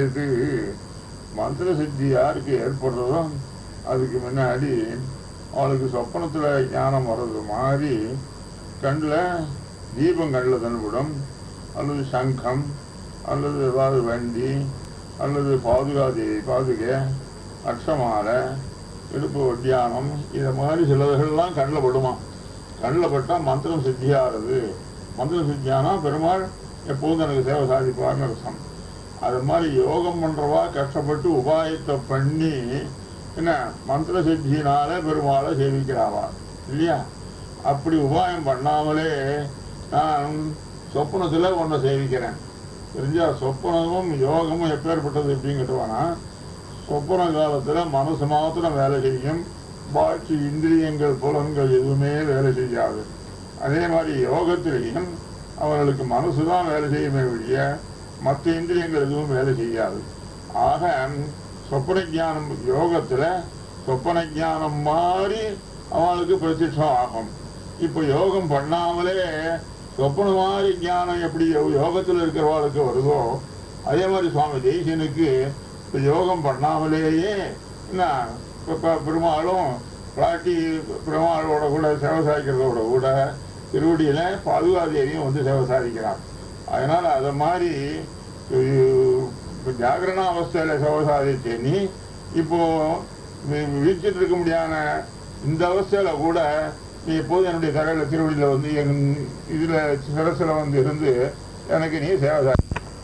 சேது மந்திர சித்தி யாருக்கு ஏற்படுறதோ அதுக்கு முன்னாடி அவளுக்கு சொப்பனத்துல ஞானம் வர்றது மாதிரி கண்ணில் தீபம் கண்ணில் தென்படும் அல்லது சங்கம் அல்லது ஏதாவது வண்டி அல்லது பாதுகாதி பாதுகை அக்ஷமாலை இடுப்பு ஒட்டியானம் இதை மாதிரி சிலதுகள்லாம் கண்ணில் படுமா கண்ணில் பட்டால் மந்திரம் சித்தியாகிறது மந்திரம் சித்தியானா பெருமாள் எப்போதும் எனக்கு சேவை சாதிப்பார்னு அர்த்தம் அது மாதிரி யோகம் பண்றவா கஷ்டப்பட்டு உபாயத்தை பண்ணி என்ன மந்திர சித்தியினால பெருமாளை சேவிக்கிறாவா இல்லையா அப்படி உபாயம் பண்ணாமலே நான் சொப்பனத்தில் ஒன்றை சேவிக்கிறேன் தெரிஞ்சா சொப்பனமும் யோகமும் எப்பேற்பட்டது எப்படின்னு கேட்டுவானா சொப்பன காலத்தில் மனசு மாத்திரம் வேலை செய்யும் பாக்கி இந்திரியங்கள் புலன்கள் எதுவுமே வேலை செய்யாது அதே மாதிரி யோகத்திலையும் அவர்களுக்கு மனசு தான் வேலை செய்யுமே ஒழிய மற்ற இந்திரியங்கள் எதுவும் வேலை செய்யாது ஆக சொப்பன ஞானம் யோகத்தில் சொப்பன ஞானம் மாதிரி அவளுக்கு பிரத்யட்சம் ஆகும் இப்போ யோகம் பண்ணாமலே சொப்பன மாதிரி ஞானம் எப்படி யோ- யோகத்தில் இருக்கிறவாளுக்கு வருதோ அதே மாதிரி சுவாமி தேசியனுக்கு இப்போ யோகம் பண்ணாமலேயே என்ன இப்போ பெருமாளும் பிராட்டி பெருமாளோட கூட சேவை சாதிக்கிறதோட கூட திருவடியில பாதுகாதேவியும் வந்து சேவை சாதிக்கிறார் அதனால அதை மாதிரி அஹ், இப்ப ஜாகரண அவஸ்தையில சேவை சாதிச்ச நீ இப்போ வி- விழிச்சிட்டு இருக்க முடியாத இந்த அவஸ்தையில கூட நீ எப்போதும் என்னுடைய தரையில திருவடியில வந்து என் இதுல சிரசுல வந்து இருந்து எனக்கு நீ சேவை சாதி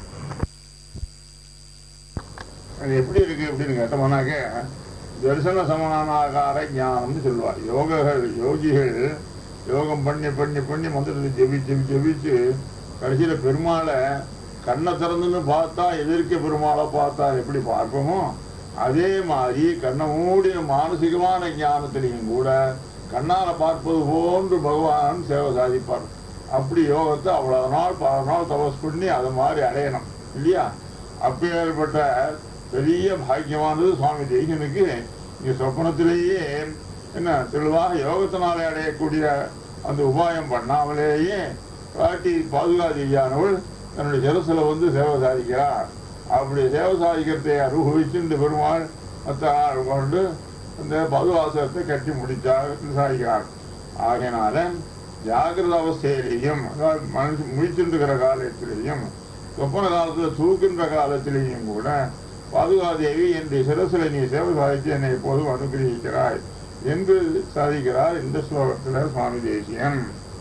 அது எப்படி இருக்கு அப்படின்னு கேட்டோம்னாக்க தரிசன சமானாகார ஞானம்னு சொல்லுவார் யோகர்கள் யோகிகள் யோகம் பண்ணி பண்ணி பண்ணி மந்திரத்தை ஜெபி ஜெபி ஜெபிச்சு கடைசியில பெருமாளை கண்ணை திறந்துன்னு பார்த்தா எதிர்க்க பெருமாளை பார்த்தா எப்படி பார்ப்போமோ அதே மாதிரி கண்ணை மூடிய மானசிகமான ஞானத்திலையும் கூட கண்ணால பார்ப்பது போன்று பகவான் சேவை சாதிப்பார் அப்படி யோகத்தை அவ்வளவு நாள் பல நாள் தபஸ் பண்ணி அது மாதிரி அடையணும் இல்லையா அப்பேற்பட்ட பெரிய பாக்கியமானது சுவாமி தேசிகனுக்கு இங்க சொப்பனத்திலேயே என்ன தெளிவாக யோகத்தினாலே அடையக்கூடிய அந்த உபாயம் பண்ணாமலேயே பாட்டி பாதுகாதியானவள் தன்னுடைய சிரசுல வந்து சேவை சாதிக்கிறார் அப்படி சேவை சாதிக்கிறதை அனுபவிச்சு இந்த பெருமாள் மற்ற நாள் கொண்டு அந்த பதுவாசகத்தை கட்டி முடித்தார் சாதிக்கிறார் ஆகையினால ஜாகிரத அவஸ்தையிலேயும் அதாவது மனுஷன் முழிச்சிருக்கிற காலத்திலேயும் சொப்பன காலத்துல தூக்கின்ற காலத்திலேயும் கூட பாதுகாதேவி என்னுடைய சிரசில நீ சேவை சாதித்து என்னை எப்போதும் அனுகிரகிக்கிறாய் என்று சாதிக்கிறார் இந்த ஸ்லோகத்தில் சுவாமி தேசியம்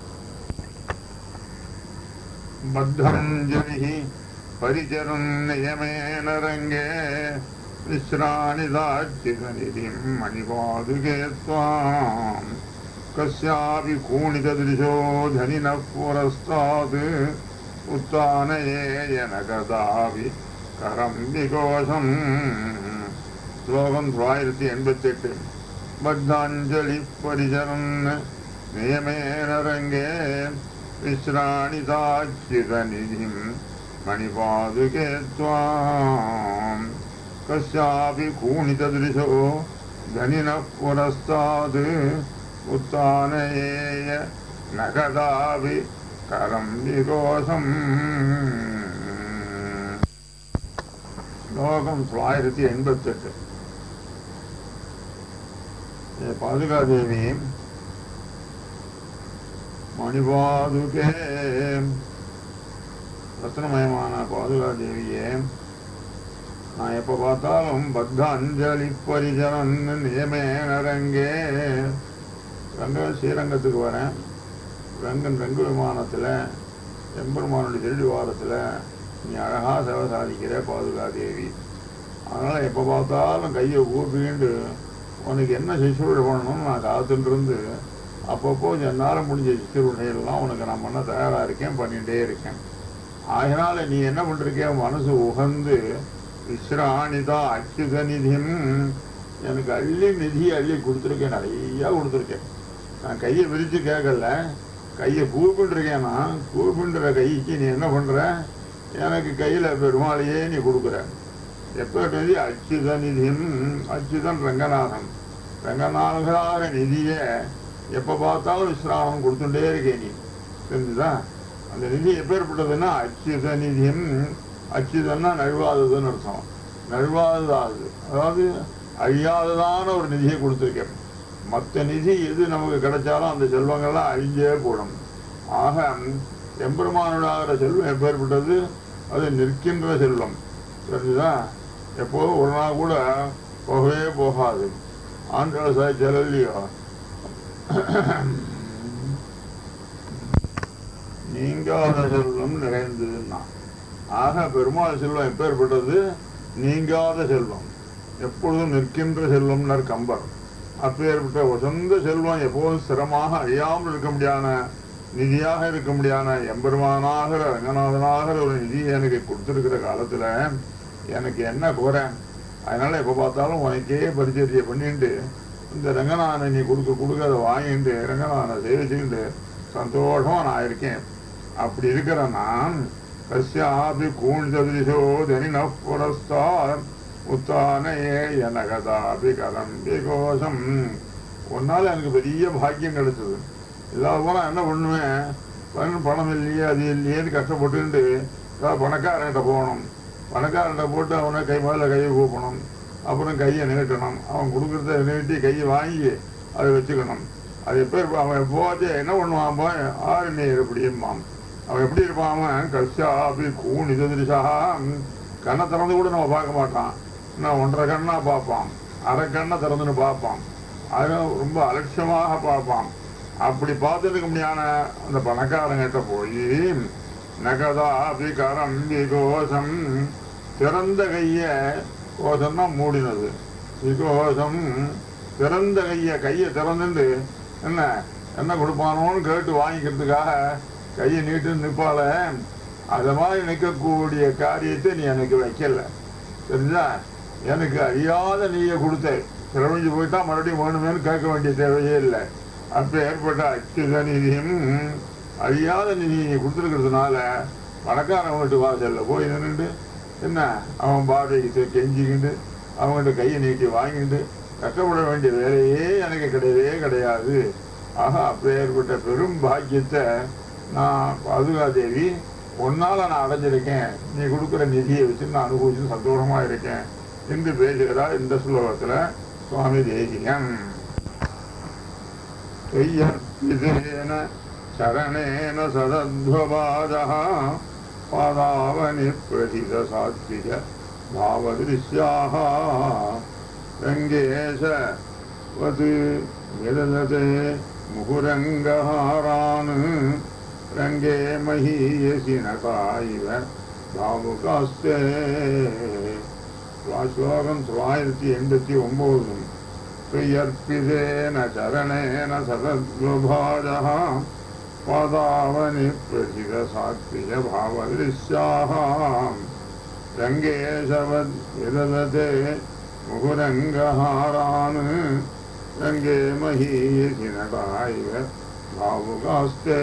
பத்தஞ்சலி பரிச்சரம் நியமேன ரங்கே விஸ்ராணிதாச்சிதநிதிம் மணிபாதுகே ஸ்வாம் கஸ்யாபி கூணிததிருஷோ தனின புரஸ்தாத் உத்தானயேயன கதாபி கரம் விகோஷம் ஸ்லோகம் தொள்ளாயிரத்தி எண்பத்தி எட்டு பத்தாஞ்சலி பரிசரன் நியமேன ரங்கே விஸ்ராணிதாச்சிதநிதிம் மணிபாதுகே त्वाम् कस्यापि कूणितदृशो धनिनः पुरस्तात् उत्थानयेय न कदापि करं विकोशम् ஸ்லோகம் தொள்ளாயிரத்தி எண்பத்தெட்டு பாதுகாதேவி மணிபாதுகே ரத்னமயமான பாதுகாதேவியே நான் எப்போ பார்த்தாலும் பத்த அஞ்சலி பரிஜனன் நியமேன ரங்கே ரங்க ஸ்ரீரங்கத்துக்கு வரேன் ரங்கன் ரங்க விமானத்தில் எம்பெருமானுடைய திருடி வாரத்தில் நீ அழகாக சேவை சாதிக்கிற பாதுகாதேவி அதனால் எப்போ பார்த்தாலும் கையை கூப்பிட்டு உனக்கு என்ன சிசுருடை பண்ணணும்னு நான் காத்துட்டு இருந்து அப்பப்போ என்னால் முடிஞ்ச சிசுருடையெல்லாம் உனக்கு நான் பண்ண தயாராக இருக்கேன் பண்ணிகிட்டே இருக்கேன் அதனால நீ என்ன பண்ணிருக்க மனசு உகந்து விஸ்ராணிதா அச்சுத நிதியும் எனக்கு அள்ளி நிதி அள்ளி கொடுத்துருக்கேன் நிறையா கொடுத்துருக்கேன் நான் கையை விரித்து கேட்கல கையை கூப்பிட்டுருக்கேன் நான் கூப்பிடுற கைக்கு நீ என்ன பண்ற எனக்கு கையில் பெருமாளையே நீ கொடுக்குற எப்போ நிதி அச்சுத நிதியும் அச்சுதன் ரங்கநாதன் ரங்கநாதனாக நிதியை எப்போ பார்த்தாலும் விஸ்ராமம் கொடுத்துட்டே இருக்கேன் நீ தெரிஞ்சுதா அந்த நிதி எப்பேற்பட்டதுன்னா அச்சுத நிதியம் அச்சுதன்னா நழுவாததுன்னு அர்த்தம் நழுவாததாகுது அதாவது அழியாததான ஒரு நிதியை கொடுத்துருக்கேன் மற்ற நிதி எது நமக்கு கிடைச்சாலும் அந்த செல்வங்கள்லாம் அழிஞ்சே கூடும் ஆக எம்பெருமானோட செல்வம் எப்பேற்பட்டது அது நிற்கின்ற செல்வம் தெரிஞ்சுதா எப்போதும் ஒரு நாள் கூட போகவே போகாது ஆண்களை சாய் செல்லலையோ நீங்காத செல்வம் நிறைந்ததுன்னா ஆக பெருமாள் செல்வம் எப்பேற்பட்டது நீங்காத செல்வம் எப்பொழுதும் நிற்கின்ற செல்வம்னர் கம்பர் அப்பேற்பட்ட வசந்த செல்வம் எப்போதும் ஸ்திரமாக அழியாமல் இருக்க முடியாத நிதியாக இருக்க முடியாத எம்பெருமானாகிற ரங்கநாதனாகிற ஒரு நிதியை எனக்கு கொடுத்துருக்கிற காலத்துல எனக்கு என்ன குறை அதனால எப்போ பார்த்தாலும் உனக்கே பரிச்சரியை பண்ணிட்டு இந்த ரங்கநாதனை நீ கொடுக்க கொடுக்க அதை வாங்கிட்டு ரங்கநாதனை சேவிச்சுக்கிட்டு சந்தோஷமா நான் இருக்கேன் அப்படி இருக்கிற நான் கஸ்யாபி கூண்டதிரிசோ தனின புரஸ்தார் உத்தானையே எனகதாபி கலம்பி கோஷம் உன்னால எனக்கு பெரிய பாக்கியம் கிடைச்சது இல்லாத போனால் என்ன பண்ணுவேன் பணம் பணம் இல்லையே அது இல்லையேன்னு கஷ்டப்பட்டுட்டு ஏதாவது பணக்காரன்கிட்ட போகணும் பணக்காரன்கிட்ட போட்டு அவனை கை மேலே கையை கூப்பணும் அப்புறம் கையை நீட்டணும் அவன் கொடுக்குறத நீட்டி கையை வாங்கி அதை வச்சுக்கணும் அது எப்போ இருப்பான் அவன் போச்சு என்ன பண்ணுவான் போய் ஆறு நீர் எப்படிம்பான் அவன் எப்படி இருப்பான் அவன் கஷ்டா அப்படி கூண் இதுதிரிசா கண்ணை திறந்து கூட நம்ம பார்க்க மாட்டான் நான் ஒன்றரை கண்ணா பார்ப்பான் அரை கண்ணை திறந்துன்னு பார்ப்பான் அது ரொம்ப அலட்சியமாக பார்ப்பான் அப்படி பார்த்துருக்க முடியாத அந்த பணக்காரங்கிட்ட போய் நகதா விகரம் விகோசம் திறந்த கைய கோஷம்னா மூடினது விகோசம் திறந்த கைய கையை திறந்துட்டு என்ன என்ன கொடுப்பானோன்னு கேட்டு வாங்கிக்கிறதுக்காக கையை நீட்டு நிற்பால அது மாதிரி நிற்கக்கூடிய காரியத்தை நீ எனக்கு வைக்கல தெரிஞ்சா எனக்கு அறியாத நீயை கொடுத்த செலவழிஞ்சு போயிட்டா மறுபடியும் வேணுமேனு கேட்க வேண்டிய தேவையே இல்லை அப்ப ஏற்பட்ட அச்சுத நிதியும் அழியாத நிதி நீ கொடுத்துருக்கிறதுனால பணக்காரன் வீட்டு வாசல்ல போய் நின்றுட்டு என்ன அவன் பாதைக்கு கெஞ்சிக்கிட்டு அவங்ககிட்ட கையை நீட்டி வாங்கிட்டு கஷ்டப்பட வேண்டிய வேலையே எனக்கு கிடையவே கிடையாது ஆக அப்ப ஏற்பட்ட பெரும் பாக்கியத்தை நான் பாதுகாதேவி உன்னால நான் அடைஞ்சிருக்கேன் நீ கொடுக்குற நிதியை வச்சு நான் அனுபவிச்சு சந்தோஷமா இருக்கேன் என்று பேசுகிறார் இந்த ஸ்லோகத்துல சுவாமி தேசிகன் கையர்ப்பிதேன சரணேன சதத்வபாதः பாதாவனி பிரதித சாத்விக பாவதிருஷ்யாः ரங்கேஷ வது விதததே முகுரங்கஹாரான் ரங்கே மஹீயசி நகாயிவ பாவுகாஸ்தே ஸ்லோகம் தொள்ளாயிரத்தி எண்பத்தி ஒன்பது प्रियर्पितेन चरणेन सदद्वभाजः पादावनि प्रथितसात्विकभावदृश्याः रङ्गेशवद् विदधते मुहुरङ्गहारान् रङ्गे महीयसि नटा इव भावुकास्ते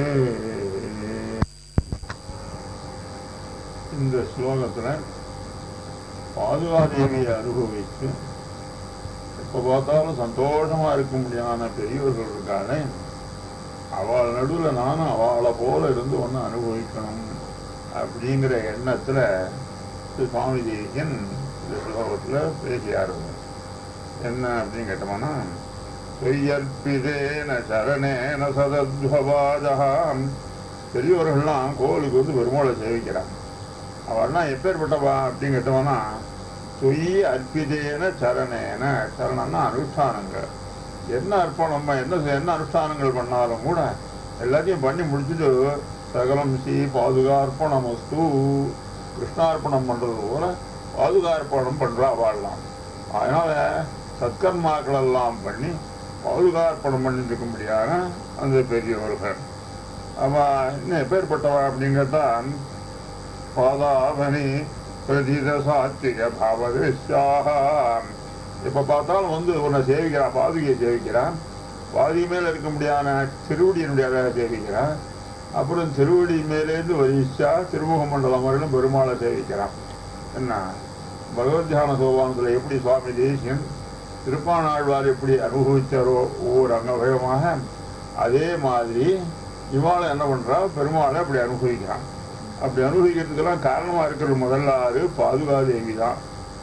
இந்த ஸ்லோகத்தில் பாதுகாதேவியை அனுபவித்து எப்போ பார்த்தாலும் சந்தோஷமா இருக்க முடியாத பெரியவர்கள் இருக்காளே அவள் நடுவில் நானும் அவளை போல இருந்து ஒன்று அனுபவிக்கணும் அப்படிங்கிற எண்ணத்துல திரு சுவாமி தேசியன் இந்த ஸ்லோகத்தில் பேசியாரு என்ன அப்படின்னு கேட்டோம்னா பெய்யற்பிதேன சரணேன சதத்வபாஜகம் பெரியவர்கள்லாம் கோவிலுக்கு வந்து பெருமாளை சேவிக்கிறான் அவள்லாம் எப்பேற்பட்டவா அப்படின்னு கேட்டோம்னா தொய் அற்பிதேன சரணேன சரணம்னா அனுஷ்டானங்கள் என்ன அர்ப்பணம் என்ன என்ன அனுஷ்டானங்கள் பண்ணாலும் கூட எல்லாத்தையும் பண்ணி முடிச்சுட்டு சகலம் சி பாதுகார்ப்பணம் வஸ்து கிருஷ்ணார்ப்பணம் பண்றது போல பாதுகார்ப்பணம் பண்றா வாழலாம் அதனால சத்கர்மாக்கள் எல்லாம் பண்ணி பாதுகார்ப்பணம் பண்ணிட்டு இருக்கும்படியாக அந்த பெரியவர்கள் அவன் இன்னும் எப்பேற்பட்டவா அப்படின்னு கேட்டா பாதாபனி பிரதித சாத்திக பாவதிருஷ்யாக இப்ப பார்த்தாலும் வந்து உன்னை சேவிக்கிறான் பாதுகையை சேவிக்கிறான் பாதுகை மேல இருக்க முடியாத திருவடியினுடைய அழகை சேவிக்கிறான் அப்புறம் திருவடி மேலேருந்து வரிசா திருமுக மண்டலம் வரையிலும் பெருமாளை சேவிக்கிறான் என்ன பகவத் தியான சோபானத்தில் எப்படி சுவாமி தேசியன் திருப்பானாழ்வார் எப்படி அனுபவித்தாரோ ஒவ்வொரு அங்கவயமாக அதே மாதிரி இவாளை என்ன பண்றா பெருமாளை அப்படி அனுபவிக்கிறான் அப்படி அனுபவிக்கிறதுக்கெல்லாம் காரணமா இருக்கிற முதல்ல ஆறு பாதுகாதேவி தான்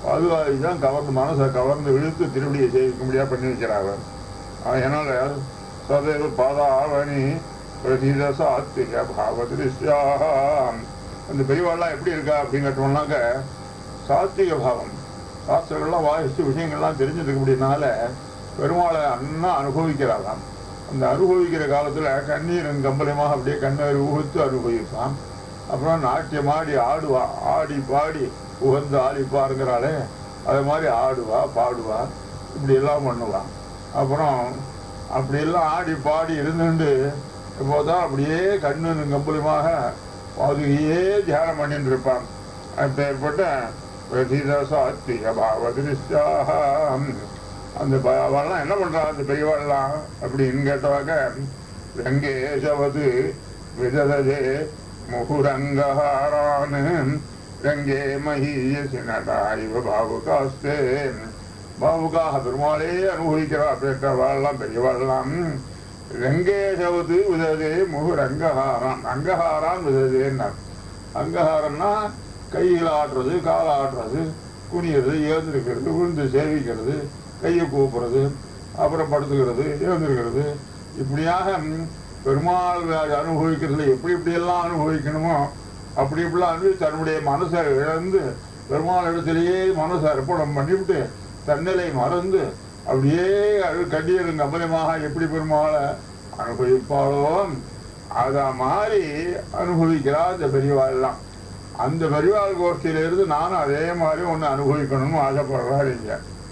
பாதுகாதி தான் கவர்ந்து மனசை கவர்ந்து இழுத்து திருவடியை சேவிக்க முடியாது பண்ணி வைக்கிறாங்க அதனால சதைவ பாதாவணி பிரதித சாத்விக பாவதிருஷ்யாம் அந்த பெரியவாள்லாம் எப்படி இருக்கா அப்படின்னு கேட்டோம்னாக்க சாத்விக பாவம் சாஸ்திரங்கள்லாம் வாசித்து விஷயங்கள்லாம் தெரிஞ்சுட்டு அப்படின்னால பெருமாளை அண்ணா அனுபவிக்கிறாராம் அந்த அனுபவிக்கிற காலத்தில் கண்ணீரன் கம்பளமாக அப்படியே கண்ணீர் ஊத்து அனுபவிப்பான் அப்புறம் நாட்டியமாடி ஆடுவா ஆடி பாடி உகந்து ஆடிப்பாருங்கிறாளே அது மாதிரி ஆடுவா பாடுவா இப்படி எல்லாம் பண்ணுவான் அப்புறம் அப்படியெல்லாம் ஆடி பாடி இருந்துட்டு இப்போதான் அப்படியே கண்ணு கம்பளமாக பாதுகையே தியானம் பண்ணிட்டு இருப்பான் அப்பேற்பட்ட பிரதிதசாத்விக பாவதிருஷ்டாம் அந்த ப- அவள்லாம் என்ன பண்றா அந்த பெரியவாள்லாம் அப்படின்னு கேட்டவாக்க ரங்கேஷவது விததே முகுரங்கஹாரான் ரங்கே மகீயசி நடா இவ பாவுகாஸ்தே பாவுகாக பெருமாளே அனுபவிக்கிறா பெற்றவாள்லாம் பெரியவாள்லாம் ரங்கேஷவது விததே முகுரங்கஹாரான் அங்கஹாரான் விததேன்னார் அங்கஹாரம்னா கையில் ஆட்டுறது கால் ஆட்டுறது குனியறது ஏந்திருக்கிறது விழுந்து சேவிக்கிறது கையை கூப்புறது அப்புறம் படுத்துக்கிறது எழுந்திருக்கிறது இப்படியாக ம், பெருமாள் வே- அனுபவிக்கிறதுல எப்படி இப்படியெல்லாம் அனுபவிக்கணுமோ அப்படி இப்படிலாம் அனுபவி தன்னுடைய மனசை இழந்து பெருமாள் இடத்திலேயே மனசை அர்ப்பணம் பண்ணிவிட்டு தன்னிலை மறந்து அப்படியே அது கண்ணீரும் கம்பலமாக எப்படி பெருமாளை அனுபவிப்பாளோ அத மாதிரி அனுபவிக்கிறா இந்த பெரியவாள்லாம் அந்த பெரியவாள் கோஷ்டியிலிருந்து நானும் அதே மாதிரி ஒன்று அனுபவிக்கணும்னு ஆசைப்படுறாள் இங்க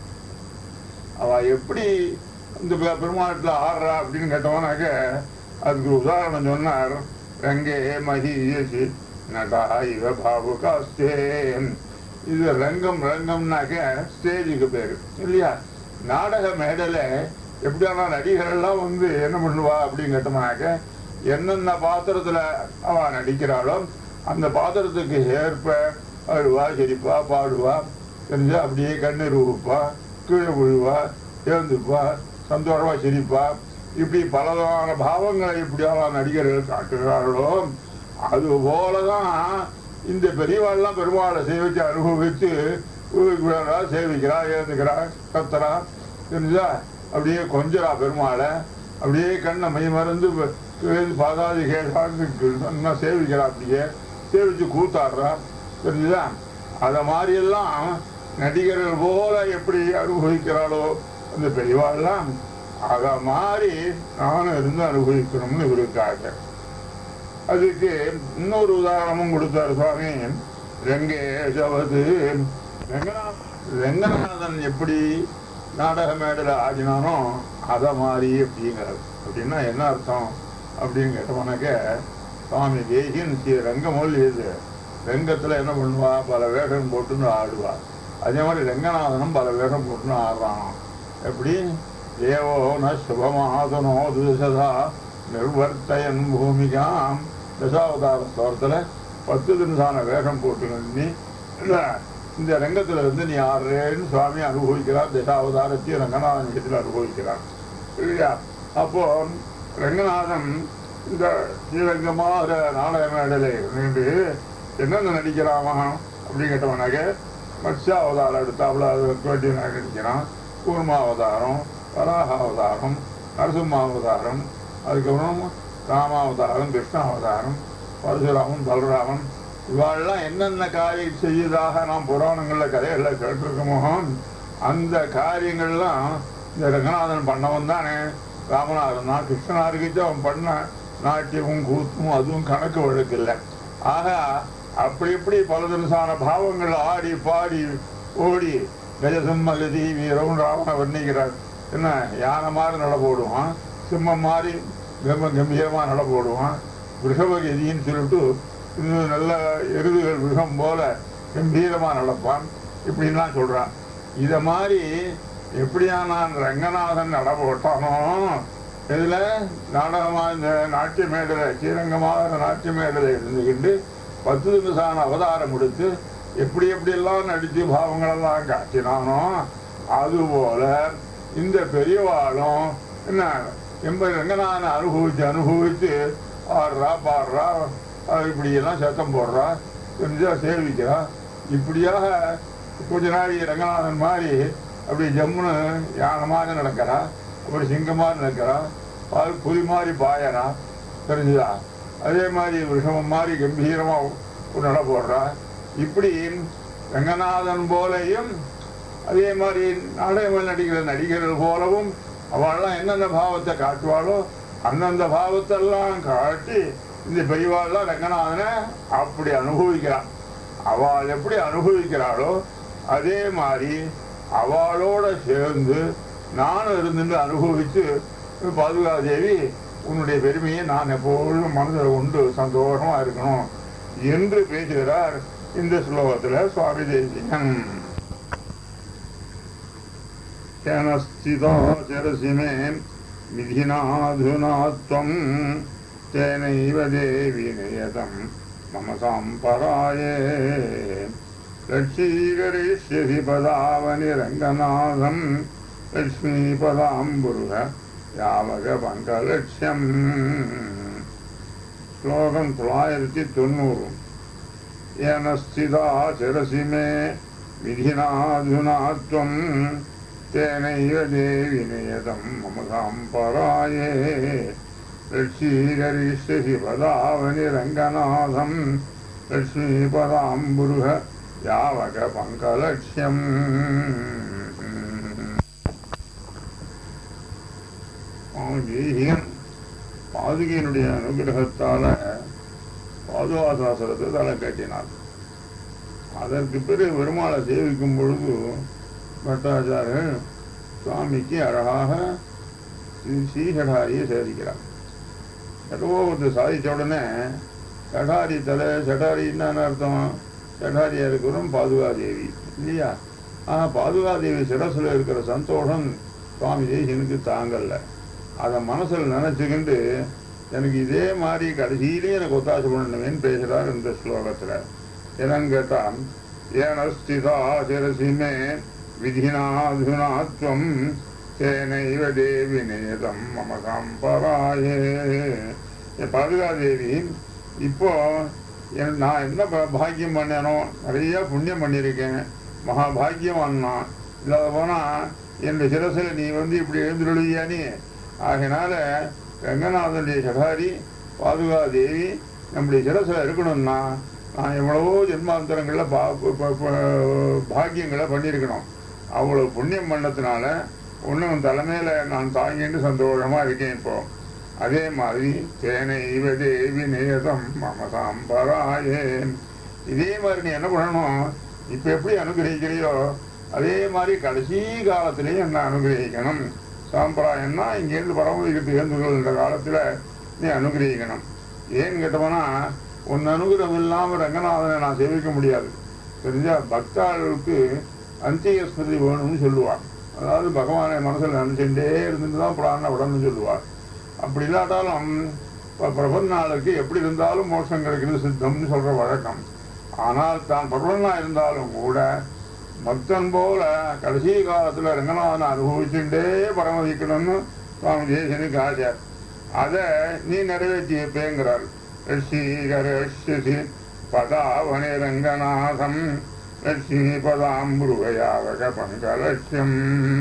அவ எப்படி இந்த பெ- பெருமாட்டில் ஆடுறா அப்படின்னு கேட்டவனாக்க அதுக்கு ஒரு உதாரணம் சொன்னார் ரங்கே மகியசி நடா இவ பாபுகாஸ்தே இது ரங்கம் ரங்கம்னாக்க ஸ்டேஜுக்கு பேரு இல்லையா நாடக மேடையில எப்படியான நடிகர் எல்லாம் வந்து என்ன பண்ணுவா அப்படின்னு கேட்டோம்னாக்க என்னென்ன பாத்திரத்துல அவ நடிக்கிறாளோ அந்த பாத்திரத்துக்கு ஏற்ப அழுவா சிரிப்பா பாடுவா தெரிஞ்சா அப்படியே கண்ணீர் ஊப்பா கீழே விழுவா எழுந்துப்பா சந்தோஷமா சிரிப்பா இப்படி பலவிதமான பாவங்களை இப்படியெல்லாம் நடிகர்கள் காட்டுகிறார்களோ அது போலதான் இந்த பெரியவாள்லாம் பெருமாளை சேவிச்சு அனுபவித்து விழா சேவிக்கிறா எழுந்துக்கிறா கத்துறா தெரிஞ்சா அப்படியே கொஞ்சரா பெருமாளை அப்படியே கண்ணை மை மறந்து ப- எழுந்து பாதாதி கேட்டா சேவிக்கிறா அப்படியே சேவிச்சு கூத்தாடுறா தெரிஞ்சுதா அத மாதிரி எல்லாம் நடிகர்கள் போல எப்படி அனுபவிக்கிறாளோ அந்த பெரியவாள்லாம் அத மாதிரி நானும் இருந்து அனுபவிக்கணும்னு இவருக்காக அதுக்கு இன்னொரு உதாரணமும் கொடுத்தார் சுவாமி ரெங்கேஷவது ரெங்கநாத் ரெங்கநாதன் எப்படி நாடக மேடையில் ஆடினானோ அத மாதிரி அப்படிங்கிறார் அப்படின்னா என்ன அர்த்தம் அப்படின்னு கேட்டவனாக்க சுவாமி தேசியன் ஸ்ரீ ரங்கமொழி இது ரங்கத்துல என்ன பண்ணுவா பல வேஷம் போட்டுன்னு ஆடுவா அதே மாதிரி ரங்கநாதனும் பல வேஷம் போட்டுன்னு ஆடுறானாம் எப்படி தேவோ ந சுபமாதனோ துசதா நிர்வர்த்தயன் பூமிகாம் தசாவதார ஸ்தோரத்துல பத்து தினசான வேஷம் போட்டு நீ இந்த இந்த ரங்கத்துல இருந்து நீ ஆடுறேன்னு சுவாமி அனுபவிக்கிறார் தசாவதாரத்தையும் ரங்கநாதன் இடத்துல அனுபவிக்கிறார் இல்லையா அப்போ ரங்கநாதன் இந்த ஸ்ரீரங்கமாக நாடக மேடையில் நின்று என்னென்ன நடிக்கிறாமா அப்படின்னு கேட்டவனாக்க மத்ஸ்ய அவதாரம் எடுத்தாப்புல அது வேண்டிய நடிக்கிறான் கூர்மா அவதாரம் வராக அவதாரம் நரசிம்ம அவதாரம் அதுக்கப்புறம் ராமாவதாரம் கிருஷ்ண அவதாரம் பரசுராமன் பலராமன் இவாளெல்லாம் என்னென்ன காரியம் செய்யதாக நாம் புராணங்களில் கதைகளில் கேட்டிருக்கோமோ அந்த காரியங்கள்லாம் இந்த ரங்கநாதன் பண்ணவன் தானே ராமநாதன் தான் கிருஷ்ணனாருக்கு அவன் பண்ண நாட்டியமும் கூத்தும் அதுவும் கணக்கு வழக்கு இல்லை ஆக அப்படி இப்படி பல தினசான பாவங்கள் ஆடி பாடி ஓடி கஜசிம்மகதி வீரம் ராவண வர்ணிக்கிறார் என்ன யானை மாதிரி நட போடுவான் சிம்மம் மாதிரி கம்ப கம்பீரமாக நட போடுவான் விஷபகதின்னு சொல்லிட்டு இன்னும் நல்ல எருதுகள் விஷம் போல கம்பீரமாக நடப்பான் இப்படின்லாம் சொல்றான் இத மாதிரி எப்படியா நான் ரங்கநாதன் நட போட்டானோ இதுல நாடகமா இந்த நாட்டிய மேடலை ஸ்ரீரங்கமாக நாட்டிய மேடலை இருந்துக்கிட்டு பத்து நிமிஷான அவதாரம் எடுத்து எப்படி எப்படியெல்லாம் நடிச்சு பாவங்களெல்லாம் காட்டினானோ அதுபோல இந்த பெரியவாளும் என்ன எம்ப ரங்கநாதனை அனுபவிச்சு அனுபவிச்சு ஆடுறா பாடுறா அஹ் இப்படியெல்லாம் சத்தம் போடுறா தெரிஞ்சா சேவிக்கிறா இப்படியாக கொஞ்ச நாள் ரங்கநாதன் மாதிரி அப்படி ஜம்முன்னு யானை மாதிரி நடக்கிறா அப்புறம் சிங்கம் மாதிரி நடக்கிறா பால் புலி மாதிரி பாயறா தெரிஞ்சுதா அதே மாதிரி விஷமம் மாதிரி கம்பீரமா ஒரு நட போடுறா இப்படி ரங்கநாதன் போலையும் அதே மாதிரி நாடகங்கள் நடிக்கிற நடிகர்கள் போலவும் அவள்லாம் என்னென்ன பாவத்தை காட்டுவாளோ அந்தந்த பாவத்தெல்லாம் காட்டி இந்த பெரியவாள்லாம் ரங்கநாதனை அப்படி அனுபவிக்கிறான் அவள் எப்படி அனுபவிக்கிறாளோ அதே மாதிரி அவளோட சேர்ந்து நானும் இருந்து அனுபவித்து பாதுகாதேவி உன்னுடைய பெருமையை நான் எப்பொழுதும் மனதில் கொண்டு சந்தோஷமா இருக்கணும் என்று பேசுகிறார் இந்த ஸ்லோகத்தில் சுவாமி தேசிகன் கேனஸ்திதோச்சரசி மே விதினாதுனா त्वम् तेनैव देवि नियतं मम साम्पराये लक्ष्मीकरिष्यसि पदावनिरङ्गनाथं लक्ष्मीपदाम्बुरुह யாவகபங்கலட்சியம் ஸ்லோகம் தொள்ளாயிரத்தி தொண்ணூறு ஏனஸ்திதா சிரசி மே விதினாதுனாத்வம் தேனைவ தேவி நியதம் மம சாம்பராயே லட்சீகரிஷ்யசி பதாவனி ரங்கநாதம் லட்சுமிபதாம்புருக யாவக பங்கலட்சியம் தேசிகன் பாதுகையினுடைய அனுகிரகத்தால பாதுகாசாசனத்தை தலை கட்டினார் அதற்கு பிறகு பெருமாளை சேவிக்கும் பொழுது பட்டாச்சாரியர் சுவாமிக்கு அழகாக ஸ்ரீசடாரியை சேவிக்கிறார் சடோபத்தை சாதித்த உடனே சடாரி தலை சடாரி என்னன்னு அர்த்தம் சடாரியா இருக்கிறோம் பாதுகாதேவி இல்லையா ஆனா பாதுகாதேவி சிரசுல இருக்கிற சந்தோஷம் சுவாமி தேசியனுக்கு தாங்கல்ல அதை மனசில் நினைச்சுக்கிண்டு எனக்கு இதே மாதிரி கடைசியிலே எனக்கு ஒத்தாசை பண்ணணுமேன்னு பேசுறார் இந்த ஸ்லோகத்துல என்னன்னு கேட்டான் ஏனஸ்திதா சிரசிமே விதினாதுனாத்வம் தேனைவ தேவி நேதம் மம சம்பராயே பாதுகாதேவி இப்போ என் நான் என்ன ப- பாக்கியம் பண்ணேனோ நிறைய புண்ணியம் பண்ணியிருக்கேன் மகா பாக்கியவான்னா இல்லாத போனா என்னுடைய சிரசில் நீ வந்து இப்படி எழுந்துருளியா நீ ஆகையினால ரங்கநாதனுடைய சகாரி பாதுகா தேவி நம்முடைய சிரசில் இருக்கணும்னா நான் எவ்வளவோ ஜென்மாந்தரங்களில் பா ப- ப- ப- பாக்கியங்களை பண்ணியிருக்கணும் அவ்வளோ புண்ணியம் பண்ணதுனால ஒன்றும் தலைமையில் நான் தாங்கிட்டு சந்தோஷமா இருக்கேன் இப்போ அதே மாதிரி தேனை இவ தேவி நேதம் மம சாம்பராயேன் இதே மாதிரி நீ என்ன பண்ணணும் இப்போ எப்படி அனுகிரகிக்கிறியோ அதே மாதிரி கடைசி காலத்திலையும் என்ன அனுகிரகிக்கணும் சாம்பிராயம்னா இங்கேருந்து பரமதிக்கு ஏந்துகின்ற காலத்தில் நீ அனுகிரகிக்கணும் ஏன்னு கேட்டோம்னா உன் அனுகிரகம் இல்லாமல் ரங்கநாதனை நான் சேவிக்க முடியாது தெரிஞ்சா பக்தாளுக்கு அந்திய ஸ்மிருதி வேணும்னு சொல்லுவார் அதாவது பகவானை மனசில் நினைச்சுட்டே இருந்துட்டு தான் பிராண உடம்புன்னு சொல்லுவார் அப்படி இல்லாட்டாலும் இப்போ பிரபன்னாளுக்கு எப்படி இருந்தாலும் மோட்சம் கிடைக்கிறது சித்தம்னு சொல்ற வழக்கம் ஆனால் தான் பிரபன்னா இருந்தாலும் கூட பக்தன் போல கடைசி காலத்துல ரங்கநாதனை அனுபவிச்சுட்டே பரமதிக்கணும்னு சுவாமி தேசனுக்கு ஆசை அதை நீ நிறைவேற்றி வைப்பேங்கிறார் ரிஷிகரஷி பதாவனி ரங்கநாதம் லட்சுமி பதாம்புருவையாவக பங்கலட்சியம்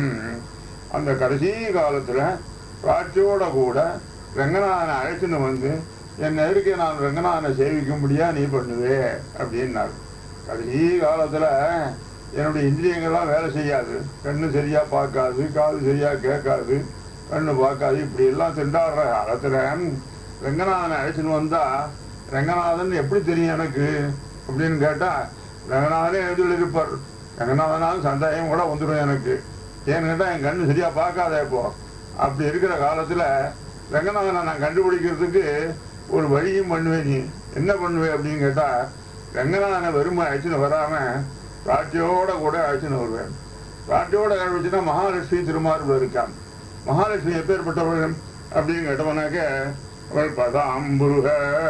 அந்த கடைசி காலத்துல ராட்சியோட கூட ரங்கநாதனை அழைச்சின்னு வந்து என் நெருக்கி நான் ரங்கநாதனை சேவிக்கும்படியா நீ பண்ணுவே அப்படின்னார் கடைசி காலத்துல என்னுடைய இந்திரியங்கள்லாம் வேலை செய்யாது கண்ணு சரியா பார்க்காது காது சரியா கேட்காது கண்ணு பார்க்காது இப்படி எல்லாம் திண்டாடுற காலத்துல ரங்கநாதனை அழைச்சின்னு வந்தா ரங்கநாதன் எப்படி தெரியும் எனக்கு அப்படின்னு கேட்டா ரங்கநாதனே எழுதில் இருப்பார் ரங்கநாதனாலும் சந்தேகம் கூட வந்துடும் எனக்கு ஏன்னு கேட்டா என் கண்ணு சரியா பார்க்காத இப்போ அப்படி இருக்கிற காலத்துல ரங்கநாதனை நான் கண்டுபிடிக்கிறதுக்கு ஒரு வழியும் பண்ணுவேன் நீ என்ன பண்ணுவேன் அப்படின்னு கேட்டா ரங்கநாதனை வெறுமை அழைச்சின்னு வராம ராட்டியோட கூட அழைச்சின்னு வருவேன் ராட்டியோட அழைச்சுன்னா மகாலட்சுமி திருமார்பு இருக்கான் மகாலட்சுமி எப்பேற்பட்டவள் அப்படின்னு கேட்டவனாக்க அவள் பதாம்புருக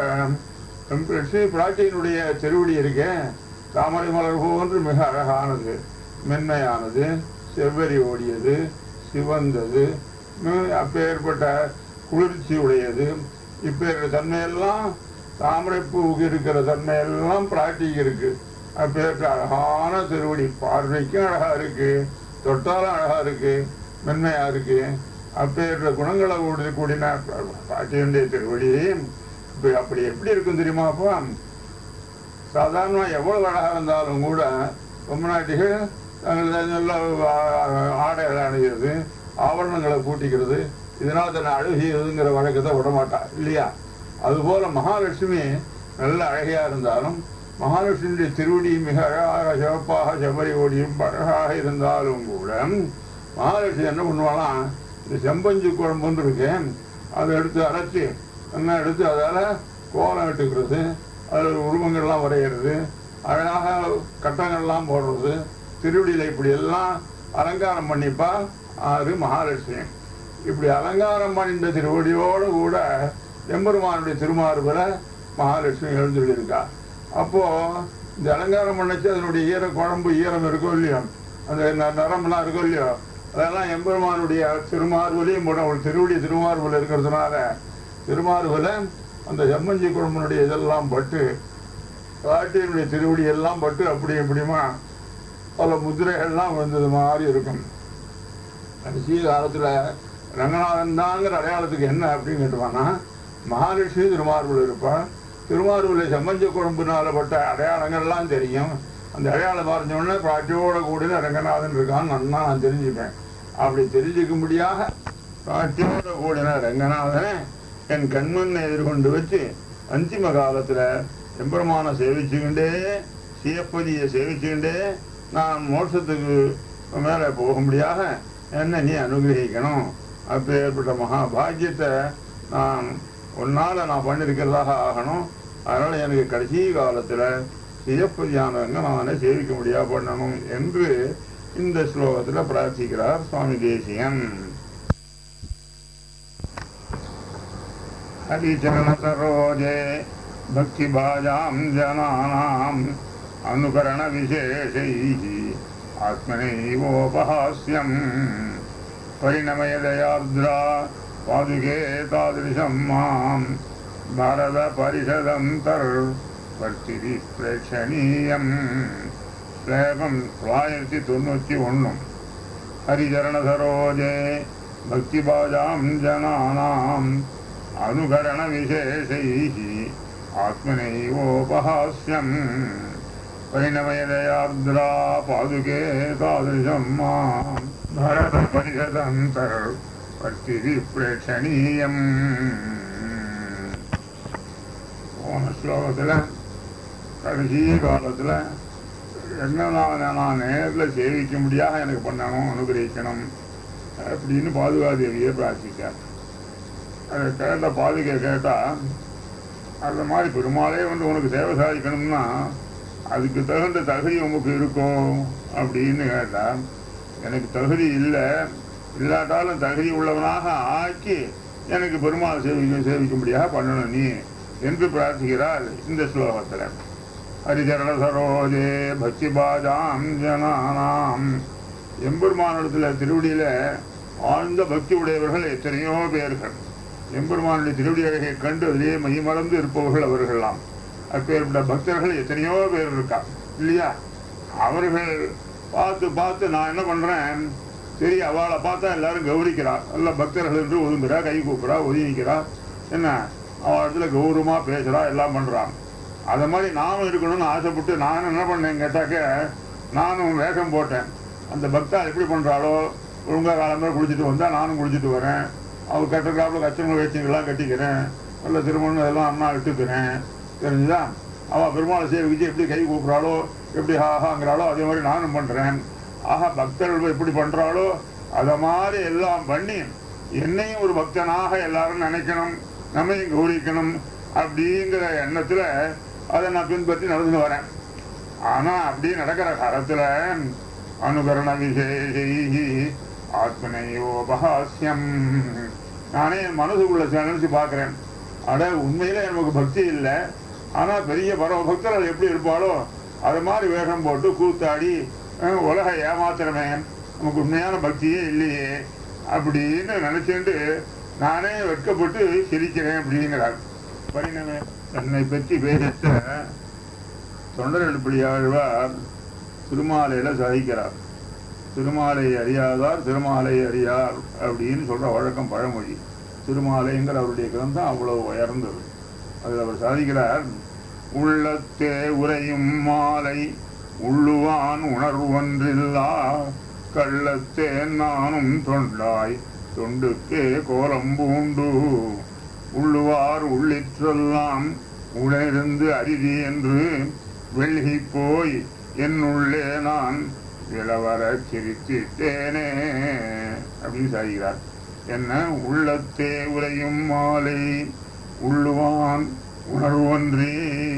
லட்சுமி பிராட்டியினுடைய திருவடி இருக்கேன் தாமரை மலர் போன்று மிக அழகானது மென்மையானது செவ்வரி ஓடியது சிவந்தது மிக அப்பேற்பட்ட குளிர்ச்சி உடையது இப்பேற்பட்ட தன்மையெல்லாம் தாமரை பூவுக்கு இருக்கிற தன்மையெல்லாம் பிராட்டிக்கு இருக்கு அப்பேற்ற அழகான திருவடி பார்வைக்கும் அழகா இருக்கு தொட்டாலும் அழகா இருக்கு மென்மையா இருக்கு அப்பேற்ற குணங்களை கூடிய கூடின பாட்டியனுடைய திருவடி இப்ப அப்படி எப்படி இருக்கும் தெரியுமாப்பா சாதாரணமா எவ்வளவு அழகா இருந்தாலும் கூட பொம்மநாட்டிகள் தங்கள் நல்ல ஆ- ஆடைகளை அணிகிறது ஆபரணங்களை பூட்டிக்கிறது இதனால் தன்னை அழுகிறதுங்கிற வழக்கத்தை விடமாட்டா இல்லையா அதுபோல மகாலட்சுமி நல்ல அழகையா இருந்தாலும் மகாலட்சுமியுடைய திருவடி மிக அழகாக சிவப்பாக செவ்வரி ஓடியும் அழகாக இருந்தாலும் கூட மகாலட்சுமி என்ன பண்ணுவாளாம் இந்த செம்பஞ்சு குழம்புன்னு இருக்கு அதை எடுத்து அரைச்சி என்ன எடுத்து அதால் கோலம் இட்டுக்கிறது அதில் உருவங்கள்லாம் வரைகிறது அழகாக கட்டங்கள்லாம் போடுறது திருவடியில் இப்படி எல்லாம் அலங்காரம் பண்ணிப்பா ஆறு மகாலட்சுமி இப்படி அலங்காரம் பண்ணிட்ட திருவடியோடு கூட எம்பெருமானுடைய திருமார்புல மகாலட்சுமி எழுந்துள்ளிருக்கா அப்போ இந்த அலங்காரம் பண்ணச்சு அதனுடைய ஈர குழம்பு ஈரம் இருக்கோ இல்லையோ அந்த ந- நரம்பெல்லாம் இருக்கோ இல்லையோ அதெல்லாம் எம்பெருமானுடைய திருமார்புலையும் போட ஒரு திருவடி திருமார்புல இருக்கிறதுனால திருமார்புல அந்த செம்மஞ்சி குழம்புனுடைய இதெல்லாம் பட்டு காட்டினுடைய திருவடி எல்லாம் பட்டு அப்படி இப்படிமா பல முதிரைகள்லாம் வந்தது மாதிரி இருக்கும் கடைசி காலத்துல ரங்கநாதன் தாங்கிற அடையாளத்துக்கு என்ன அப்படின்னு கேட்டுவானா மகாலட்சுமி திருமார்புல இருப்பா திருமார்புல செம்மஞ்ச குழம்புனால பட்ட அடையாளங்கள்லாம் தெரியும் அந்த அடையாளம் பார்த்த உடனே பாட்டியோட கூட ரங்கநாதன் இருக்கான்னு நன்னா நான் தெரிஞ்சுப்பேன் அப்படி தெரிஞ்சுக்கும்படியாக பாட்டியோட கூடின ரங்கநாதனை என் கண்மண்ணை எதிர்கொண்டு வச்சு அந்திம காலத்துல எம்பெருமானை சேவிச்சுக்கிண்டே சிவப்பதியை சேவிச்சுக்கிண்டே நான் மோட்சத்துக்கு மேலே போகும்படியாக என்ன நீ அனுகிரகிக்கணும் அப்பேற்பட்ட மகா பாக்கியத்தை நான் உன்னால நான் பண்ணியிருக்கிறதாக ஆகணும் அதனால எனக்கு கடைசி காலத்துல சிவப்பதியானவங்க நானே சேவிக்க முடியா பண்ணணும் என்று இந்த ஸ்லோகத்துல பிரார்த்திக்கிறார் சுவாமி தேசியன் हरिचरणसरोजे भक्तिभाजां जनानाम् अनुकरणविशेषैः आत्मनैवोपहास्यम् परिणमयदयार्द्रा पादुके तादृशं माम् भारतपरिषदन्तर्वर्तिभिः प्रेक्षणीयम् श्लोकं தொள்ளாயிரத்தி தொண்ணூற்றி ஒன்றும் हरिचरणसरोजे भक्तिभाजां जनानाम् अनुकरणविशेषैः आत्मनैवोपहास्यम् परिणमयदयार्द्रा पादुके तादृशं माम् भरतपरिषदन्तर्वर्तिभिः प्रेक्षणीयम् போன ஸ்லோகத்தில் கடைசி காலத்தில் என்ன நான் நான் நேரில் சேவிக்கும்படியாக எனக்கு பண்ணணும் அனுகிரகிக்கணும் அப்படின்னு பாதுகாதேவியை பிரார்த்திச்சார் அதை கேட்ட பாதுகை கேட்டா அந்த மாதிரி பெருமாளே வந்து உனக்கு சேவை சாதிக்கணும்னா அதுக்கு தகுந்த தகுதி உமக்கு இருக்கும் அப்படின்னு கேட்டா எனக்கு தகுதி இல்லை இல்லாட்டாலும் தகுதி உள்ளவனாக ஆக்கி எனக்கு பெருமாள் சேவிக்க சேவிக்கும்படியாக பண்ணணும் நீ என்று பிரார்த்திக்கிறார் இந்த ஸ்லோகத்தில் ஹரிச்சரண சரோஜே பக்தி பாஜாம் ஜனானாம் எம்பெருமானிடத்தில் திருவடியில ஆழ்ந்த பக்தி உடையவர்கள் எத்தனையோ பேர்கள் எம்பெருமானுடைய திருவடி அழகை கண்டு அதிலே மைமறந்து இருப்பவர்கள் அவர்கள்லாம் அப்பேற்பட்ட பக்தர்கள் எத்தனையோ பேர் இருக்கா இல்லையா அவர்கள் பார்த்து பார்த்து நான் என்ன பண்றேன் சரி அவளை பார்த்தா எல்லாரும் கௌரிக்கிறா நல்ல பக்தர்கள் என்று ஒதுங்குறா கை கூப்புறா ஒதுங்கி நிற்கிறா என்ன அவள் இடத்துல கௌரவமா பேசுறா எல்லாம் பண்றான் அதை மாதிரி நானும் இருக்கணும்னு ஆசைப்பட்டு நான் என்ன பண்ணேன் கேட்டாக்க நானும் வேஷம் போட்டேன் அந்த பக்தா எப்படி பண்றாளோ ஒழுங்கா காலம்பரம் குளிச்சுட்டு வந்தா நானும் குளிச்சுட்டு வரேன் அவள் கட்டுறாப்புல கச்சனை வேச்சிங்கெல்லாம் கட்டிக்கிறேன் நல்ல திருமணம் இதெல்லாம் அண்ணா இட்டுக்கிறேன் தெரிஞ்சுதா அவள் பெருமாளை சேவிச்சு எப்படி கை கூப்பிட்றாளோ எப்படி ஆஹாங்கிறாளோ அதே மாதிரி நானும் பண்றேன் ஆஹா பக்தர்கள் எப்படி பண்றாளோ அதை மாதிரி எல்லாம் பண்ணி என்னையும் ஒரு பக்தனாக எல்லாரும் நினைக்கணும் நம்மையும் கௌரிக்கணும் அப்படிங்கிற எண்ணத்துல அதை நான் பின்பற்றி நடந்து வரேன் ஆனா அப்படி நடக்கிற காலத்துல அனுகரண விசேஷி ஆத்மனையோபஹாஸ்யம் நானே என் மனசுக்குள்ள நினைச்சு பார்க்கிறேன் அட உண்மையில நமக்கு பக்தி இல்லை ஆனா பெரிய பரவ பக்தர்கள் எப்படி இருப்பாளோ அது மாதிரி வேஷம் போட்டு கூத்தாடி அஹ், உலக ஏமாத்திரமே நமக்கு உண்மையான பக்தியே இல்லையே அப்படின்னு நினைச்சுட்டு நானே வெட்கப்பட்டு சிரிக்கிறேன் அப்படிங்கிறார் பரிணமே தன்னை பற்றி பேசத்த தொண்டர் எழுப்படியாழ்வார் திருமாலையில் சாதிக்கிறார் திருமாலை அறியாதார் திருமாலை அறியார் அப்படின்னு சொல்ற வழக்கம் பழமொழி திருமாலைங்கிற அவருடைய கிரந்தம் அவ்வளவு உயர்ந்தது அதில் அவர் சாதிக்கிறார் உள்ளத்தே உரையும் மாலை உள்ளுவான் உணர்வொன்றில்லா கள்ளத்தே நானும் தொண்டாய் தொண்டுக்கே கோலம் பூண்டு உள்ளுவார் உள்ளிற்றெல்லாம் உணர்ந்து அரிதி என்று வெள்ளி போய் என்னுள்ளே நான் விளவர சிரித்திட்டேனே அப்படின்னு சாதிக்கிறார் என்ன உள்ளத்தே உரையும் மாலை உள்ளுவான் உணர்வொன்றி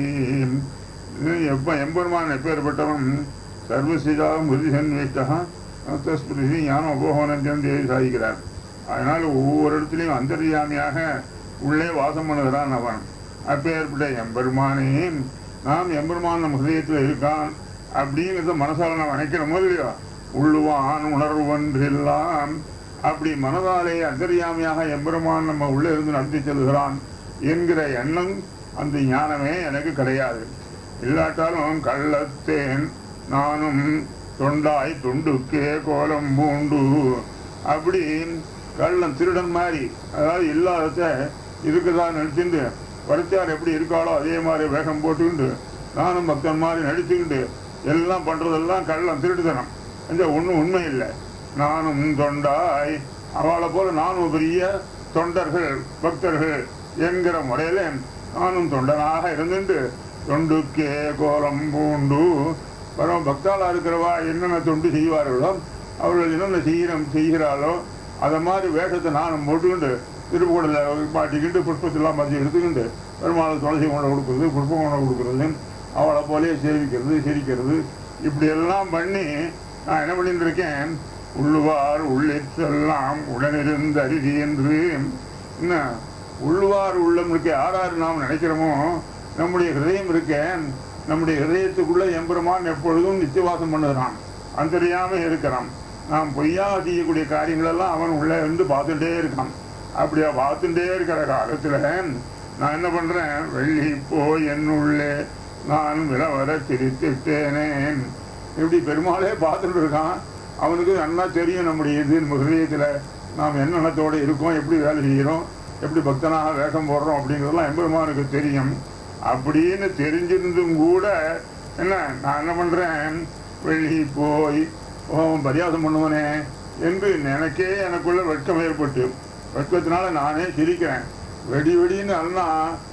எப்ப எம்பெருமான் எப்பேற்பட்டவன் சர்வசிதா முருகன்வேஷ்டா தஸ்மிருதி ஞான உபோகனம் தேவி சாதிக்கிறார் அதனால ஒவ்வொரு இடத்துலையும் அந்தர்யாமியாக உள்ளே வாசம் பண்ணுகிறான் அவன் அப்பேற்பட்ட எம்பெருமானே நாம் எம்பெருமான் நம்ம ஹிருதயத்தில் இருக்கான் அப்படிங்கிறத மனசால நாம் நினைக்கிறோமோ இல்லையோ உள்ளுவான் உணர்வொன்றெல்லாம் அப்படி மனதாலே அந்தர்யாமியாக எம்பெருமான் நம்ம உள்ளே இருந்து நடத்தி செல்கிறான் என்கிற எண்ணம் அந்த ஞானமே எனக்கு கிடையாது இல்லாட்டாலும் கள்ளத்தேன் நானும் தொண்டாய் துண்டுக்கே கோலம் பூண்டு அப்படி கள்ளன் திருடன் மாதிரி அதாவது இல்லாதத இருக்குதா நினைச்சுட்டு வரிச்சார் எப்படி இருக்காளோ அதே மாதிரி வேகம் போட்டுக்கிண்டு நானும் பக்தன் மாதிரி நடிச்சுக்கிண்டு எல்லாம் பண்றதெல்லாம் கள்ளன் திருட்டுத்தனம் இந்த ஒன்றும் உண்மை இல்லை நானும் தொண்டாய் அவளை போல நானும் பெரிய தொண்டர்கள் பக்தர்கள் என்கிற முறையில நானும் தொண்டனாக இருந்துட்டு தொண்டுக்கே கோலம் பூண்டு பரம பக்தாளா இருக்கிறவா என்னென்ன தொண்டு செய்வார்களோ அவர்கள் என்னென்ன செய்கிறோம் செய்கிறாளோ அதை மாதிரி வேஷத்தை நானும் போட்டுக்கிண்டு திருப்புக்கூடல மாட்டிக்கிட்டு புஷ்பத்தெல்லாம் மாற்றி எடுத்துக்கிண்டு பெருமாள் துளசி கொண்ட கொடுக்குறது புஷ்பம் கொண்ட கொடுக்குறது அவளை போலே சேவிக்கிறது சிரிக்கிறது இப்படி எல்லாம் பண்ணி நான் என்ன பண்ணிட்டு இருக்கேன் உள்ளுவார் உள்ளிற்றெல்லாம் உடனிருந்து அரிதி என்று என்ன உள்ளுவார் உள்ளம் இருக்க யார் யார் நாம் நினைக்கிறோமோ நம்முடைய ஹிருதயம் இருக்கேன் நம்முடைய ஹிருதயத்துக்குள்ள எம்பெருமான் எப்பொழுதும் நித்தியவாசம் பண்ணுகிறான் அந்தரியாம இருக்கிறான் நாம் பொய்யா செய்யக்கூடிய காரியங்கள் எல்லாம் அவன் உள்ள இருந்து பார்த்துட்டே இருக்கான் அப்படியா பார்த்துட்டே இருக்கிற காலத்துல நான் என்ன பண்றேன் வெள்ளி போய் என்னுள்ளே நான் விலவர சிரித்துட்டேனே இப்படி பெருமாளே பார்த்துட்டு இருக்கான் அவனுக்கு நன்னா தெரியும் நம்முடைய இது நம்ம ஹிருதயத்துல நாம் என்ன எண்ணத்தோட இருக்கோம் எப்படி வேலை செய்கிறோம் எப்படி பக்தனாக வேஷம் போடுறோம் அப்படிங்கிறதெல்லாம் எம்பெருமானுக்கு தெரியும் அப்படின்னு தெரிஞ்சிருந்தும் கூட என்ன நான் என்ன பண்றேன் வெளியே போய் ஓ பரியாசம் பண்ணுவனே என்று எனக்கே எனக்குள்ள வெட்கம் ஏற்பட்டு வெட்கத்தினால நானே சிரிக்கிறேன் வெடி வெடின்னு அல்லா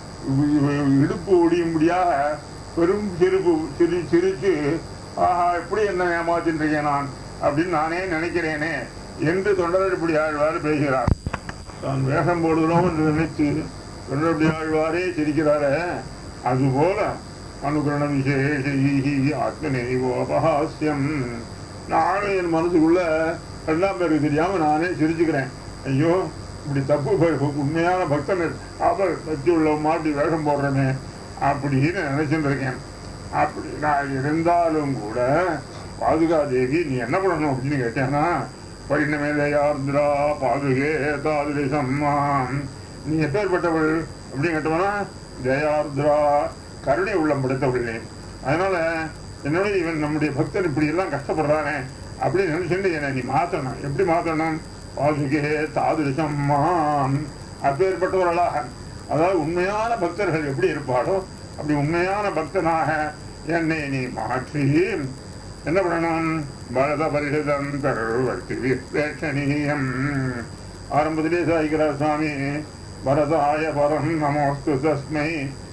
இடுப்பு ஒடியும்படியாக பெரும் சிரிப்பு சிரி சிரிச்சு ஆஹா எப்படி என்ன ஏமாத்தின்றீங்க நான் அப்படின்னு நானே நினைக்கிறேனே என்று தொண்டரடிப்படி ஆழ்வார் பேசுகிறார் தான் வேஷம் போடுகிறோம் என்று நினைத்து தொண்டரடி ஆழ்வாரே சிரிக்கிறாரே அதுபோல அனுகரண விசேஷி ஆத்மநேவோபஹாஸ்யம் நானும் என் மனசுக்குள்ள ரெண்டாம் பேருக்கு தெரியாம நானே சிரிச்சுக்கிறேன் ஐயோ இப்படி தப்பு ப- உண்மையான பக்தன் அவர் பற்றி உள்ள மாட்டி வேஷம் போடுறேனே அப்படின்னு நினைச்சுட்டு இருக்கேன் அப்படி நான் இருந்தாலும் கூட பாதுகா தேவி நீ என்ன பண்ணணும் அப்படின்னு கேட்டேன்னா பைணமேதையார்ந்திரா பாதுகே தாதிரிசம்மான் நீ எப்பேற்பட்டவள் அப்படின்னு கேட்டவனா ஜெயார்திரா கருணை உள்ளம் படைத்தவளே அதனால என்னோட இவன் நம்முடைய பக்தன் இப்படி எல்லாம் கஷ்டப்படுறானே அப்படின்னு நினைச்சுட்டு என்னை நீ மாத்தணும் எப்படி மாத்தணும் பாதுகே தாதிரிசம்மான் அப்பேற்பட்டவர்களாக அதாவது உண்மையான பக்தர்கள் எப்படி இருப்பாளோ அப்படி உண்மையான பக்தனாக என்னை நீ மாற்றி என்ன பண்ணணும் பரத பரிஷதம் தருவர்த்தி விவேட்சணீயம் ஆரம்பத்திலே சாய்கிறார் சுவாமி பரதாய பரம் நமோஸ்து தஸ்மை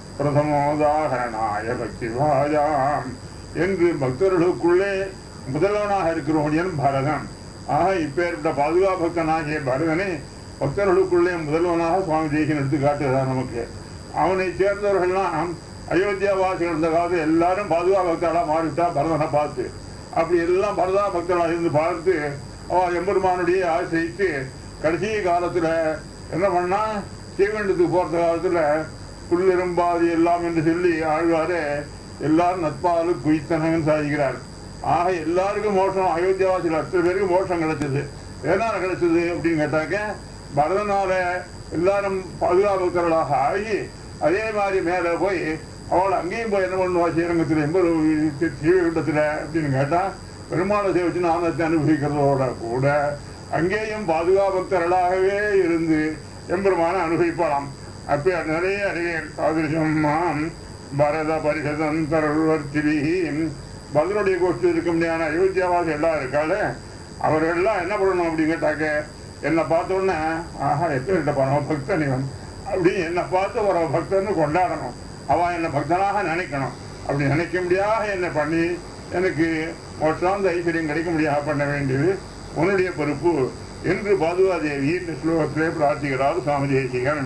பிரதமோதாகரணாய பக்திவாயாம் என்று பக்தர்களுக்குள்ளே முதல்வனாக இருக்கிறவன் பரதன் ஆக இப்பேற்பட்ட பாதுகா பக்தனாகிய பரதனை பக்தர்களுக்குள்ளே முதல்வனாக சுவாமி தேசியன் எடுத்து காட்டுகிறார் நமக்கு அவனை சேர்ந்தவர்கள்லாம் அயோத்தியா வாசிகள் இருந்த காலத்து எல்லாரும் பாதுகா பக்தர்களா மாறிவிட்டா பரதனை பார்த்து அப்படி எல்லாம் பரதா பக்தர்களா இருந்து பார்த்து அவ எம்பெருமானுடைய ஆசிரித்து கடைசி காலத்துல என்ன பண்ணா ஸ்ரீகண்டத்துக்கு போற காலத்துல புல்லிரும்பாதி எல்லாம் என்று சொல்லி ஆழ்வாரு எல்லாரும் நட்பாலு குய்த்தனன்னு சாதிக்கிறார் ஆக எல்லாருக்கும் மோஷம் அயோத்தியாவாசியில் அத்தனை பேருக்கு மோஷம் கிடைச்சது எதனால கிடைச்சது அப்படின்னு கேட்டாக்க பரதனால எல்லாரும் பாதுகாப்புக்கர்களாக ஆகி அதே மாதிரி மேலே போய் அவள் அங்கேயும் போய் என்ன பண்ணுவா ஸ்ரீரங்கத்தில் எண்பது ஸ்ரீவைகுண்டத்தில் அப்படின்னு கேட்டா பெருமாளை சேவிச்சு நாமத்தை அனுபவிக்கிறதோட கூட அங்கேயும் பாதுகாபக்தர்களாகவே இருந்து எம்பெருமான அனுபவிப்பாளாம் அப்போ நிறைய அறிவியல் சாதிருஷம் பரத பரிசதம் தரவர்த்திரி பதனுடைய கோஷ்டி இருக்க முடியாத அயோத்தியாவாசி எல்லாம் இருக்காளே அவர்கள்லாம் என்ன பண்ணணும் அப்படின்னு கேட்டாக்க என்னை பார்த்த உடனே ஆஹா எத்தனை பரம பக்தன் இவன் அப்படி என்னை பார்த்து ஒரு பக்தன்னு கொண்டாடணும் அவன் என்னை பக்தனாக நினைக்கணும் அப்படி நினைக்க முடியாத என்னை பண்ணி எனக்கு மோட்சாந்த ஐஸ்வர்யம் கிடைக்க முடியாத பண்ண வேண்டியது உன்னுடைய பொறுப்பு என்று பாதுகாதேவி இந்த ஸ்லோகத்திலே பிரார்த்திக்கிறார் சுவாமி தேசிகன்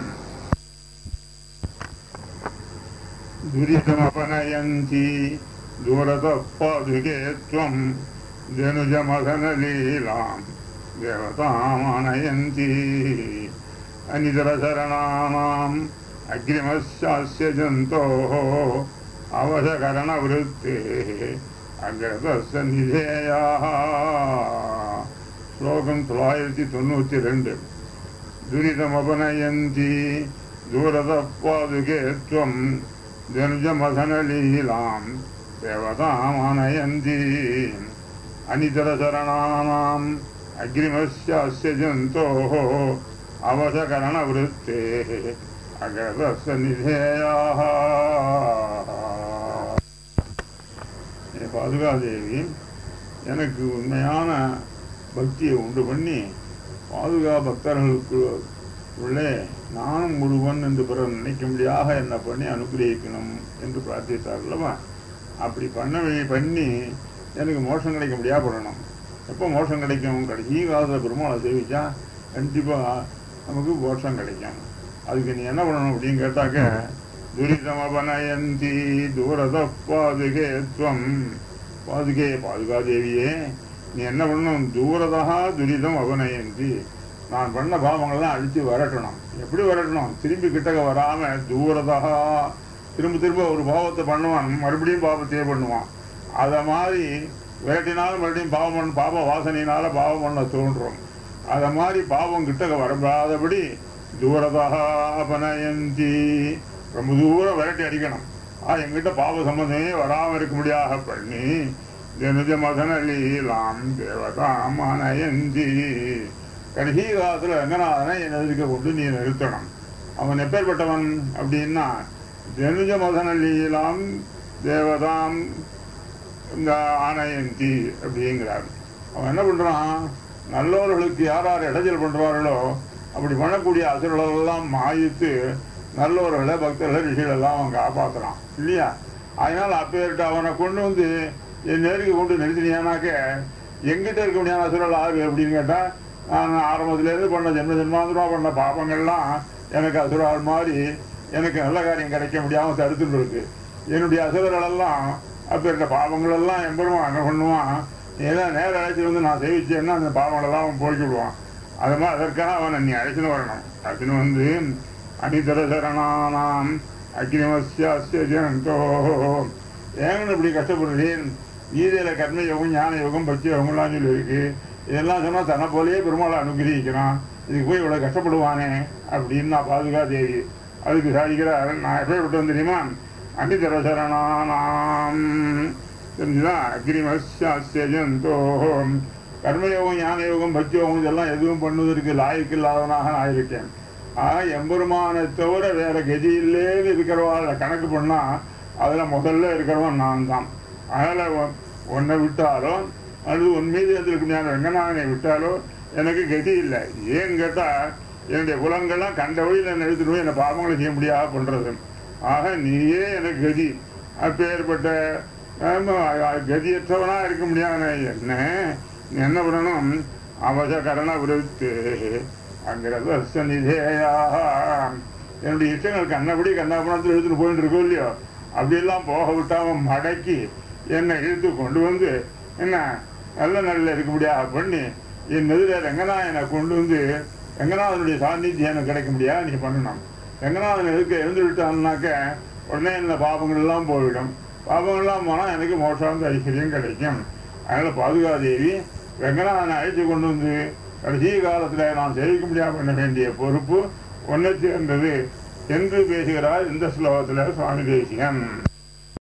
दुरितमपनयन्ति दूरतः पादुके त्वं जनुजमदनलीलां देवतामानयन्ति अनितरशरणानाम् अग्रिमस्यास्य जन्तोः अवशकरणवृत्तेः अग्रतस्य निधेयाः श्लोकं தொள்ளாயிரத்தி தொண்ணூற்றி ரெண்டு துரிதமபனயந்தி தூரத பாதுகே त्वं जनुजमथनलीलां देवतामानयन्ति अनितरशरणानाम् अग्रिमस्यास्य जन्तोः अवशकरणवृत्तेः अग्रतस्य निधेयाः பாதுகாதேவி எனக்கு உண்மையான பக்தியை உண்டு பண்ணி பாதுகா பக்தர்களுக்கு உள்ளே நானும் ஒருவன் என்று பிறர் நினைக்கும்படியாக என்ன பண்ணி அனுகிரகிக்கணும் என்று பிரார்த்தித்தார் அல்லவா அப்படி பண்ண வே- பண்ணி எனக்கு மோஷம் கிடைக்க முடியா பண்ணணும் எப்போ மோஷம் கிடைக்கும் கடைசி காலத்தில் பெருமாளை சேவிச்சா கண்டிப்பாக நமக்கு மோஷம் கிடைக்கும் அதுக்கு நீ என்ன பண்ணணும் அப்படின்னு கேட்டாக்க துரிதமபனயந்தி தூரத பாதுகே துவம் பாதுகே பாதுகாதேவியே நீ என்ன பண்ணணும் தூரதா துரிதம் அபநயந்தி நான் பண்ண பாவங்கள்லாம் அழிச்சு விரட்டணும் எப்படி விரட்டணும் திரும்பி கிட்டக்க வராம தூரதா திரும்ப திரும்ப ஒரு பாவத்தை பண்ணுவான் மறுபடியும் பாவத்தையே பண்ணுவான் அத மாதிரி விரட்டினாலும் மறுபடியும் பாவம் பண்ண பாவ வாசனையினால பாவம் பண்ண தோன்றும் அத மாதிரி பாவம் கிட்டக்க வரப்படாதபடி தூரதா அபநயந்தி ரொம்ப தூரம் விரட்டி அடிக்கணும் ஆ எங்கிட்ட பாவ சம்பந்தமே வராம இருக்க முடியாத பண்ணி ஜனுஜ மதனலீலாம் தேவதாம் அனயந்தி கடைசி காலத்துல ரங்கநாதனை என் எதிர்க்க கொண்டு நீ நிறுத்தணும் அவன் எப்பேற்பட்டவன் அப்படின்னா ஜனுஜ மதனலீலாம் தேவதாம் இந்த ஆனயந்தி அப்படிங்கிறார் அவன் என்ன பண்றான் நல்லவர்களுக்கு யார் யார் இடைஞ்சல் பண்றார்களோ அப்படி பண்ணக்கூடிய அசுரர்களெல்லாம் மாயித்து நல்லவர்களை பக்தர்களை ரிஷிகள் எல்லாம் அவன் காப்பாத்துறான் இல்லையா அதனால அப்பேர்கிட்ட அவனை கொண்டு வந்து என் நேருக்கு கொண்டு நிறுத்தினியானாக்க எங்கிட்ட இருக்க முடியாத அசுரல் ஆறு அப்படின்னு கேட்டா நான் ஆரம்பத்திலேருந்து பண்ண ஜென்ம ஜென்மாந்திரமா பண்ண பாபங்கள்லாம் எனக்கு அசுரால் மாதிரி எனக்கு நல்ல காரியம் கிடைக்க முடியாம தடுத்துட்டு இருக்கு என்னுடைய அசுரர்கள் எல்லாம் அப்பேற்பட்ட பாவங்கள் எல்லாம் எம்பெருமான் என்ன பண்ணுவான் ஏதோ நேரம் அழைச்சிட்டு வந்து நான் சேவிச்சேன்னா அந்த பாவங்கள் எல்லாம் அவன் போய்க்கு விடுவான் அது மாதிரி அதற்காக அவனை நீ அழைச்சின்னு வரணும் அழைச்சின்னு வந்து அனிதர சரணானாம் அக்னிமஸ்யாஸ்ய ஜனந்தோ ஏங்கன்னு இப்படி கஷ்டப்படுறேன் கீதையில கர்ம யோகம் ஞான யோகம் பக்தி யோகம்லாம் சொல்லி இருக்கு இதெல்லாம் சொன்னா தன்னை போலயே பெருமாளை அனுகிரகிக்கிறான் இதுக்கு போய் இவ்வளவு கஷ்டப்படுவானே அப்படின்னு நான் பாதுகா தேவி அதுக்கு சாதிக்கிறார் நான் எப்படி விட்டு வந்து தெரியுமா அனிதர சரணானாம் தெரிஞ்சுதான் அக்னிமஸ்யாஸ்ய ஜந்தோ கர்மயோகம் ஞான யோகம் பக்தி யோகம் இதெல்லாம் எதுவும் பண்ணுவதற்கு லாய்க்கு இல்லாதவனாக நான் இருக்கேன் ஆக எம்பெருமானை தவிர வேற கதியில்லேன்னு இருக்கிறவாள் கணக்கு பண்ணா அதுல முதல்ல இருக்கிறவன் நான் தான் அதனால உன்- உன்னை விட்டாலோ அல்லது உன் மீது இருந்திருக்க முடியாத ரங்கநாதனை விட்டாலோ எனக்கு கதி இல்லை ஏன்னு கேட்டா என்னுடைய குலங்கள்லாம் கண்ட வழியில் என்னை எடுத்துட்டு போய் என்னை பாவங்களை செய்ய முடியாத பண்றது ஆக நீயே எனக்கு கதி அப்பேற்பட்ட ஆமா, கதியற்றவனா இருக்க முடியாத என்ன நீ என்ன பண்ணணும் அவசகரண விருத்து அங்கிறது நிதேயா என்னுடைய இஷ்டங்கள் கண்ணபடி கண்ணாபுரத்தில் எடுத்துட்டு போயிட்டு இருக்கோம் இல்லையோ அப்படியெல்லாம் போக விட்டாம மடக்கி என்னை இழுத்து கொண்டு வந்து என்ன நல்ல நல்ல இருக்க முடியாத பண்ணி என் எதிர ரங்கநாயனை கொண்டு வந்து ரங்கநாதனுடைய சாநித்தியம் எனக்கு கிடைக்க முடியாது நீ பண்ணணும் ரங்கநாதன் எதுக்கு எழுந்து விட்டான்னாக்க உடனே இந்த பாபங்கள் எல்லாம் போய்விடும் பாபங்கள் எல்லாம் போனா எனக்கு மோட்சாந்த ஐஸ்வர்யம் கிடைக்கும் அதனால பாதுகாதேவி ரங்கநாதனை அழைத்து கொண்டு வந்து கடைசி காலத்துல நான் சேவிக்க முடியாம பண்ண வேண்டிய பொறுப்பு ஒன்றை சேர்ந்தது என்று பேசுகிறார் இந்த ஸ்லோகத்தில் சுவாமி தேசிகன்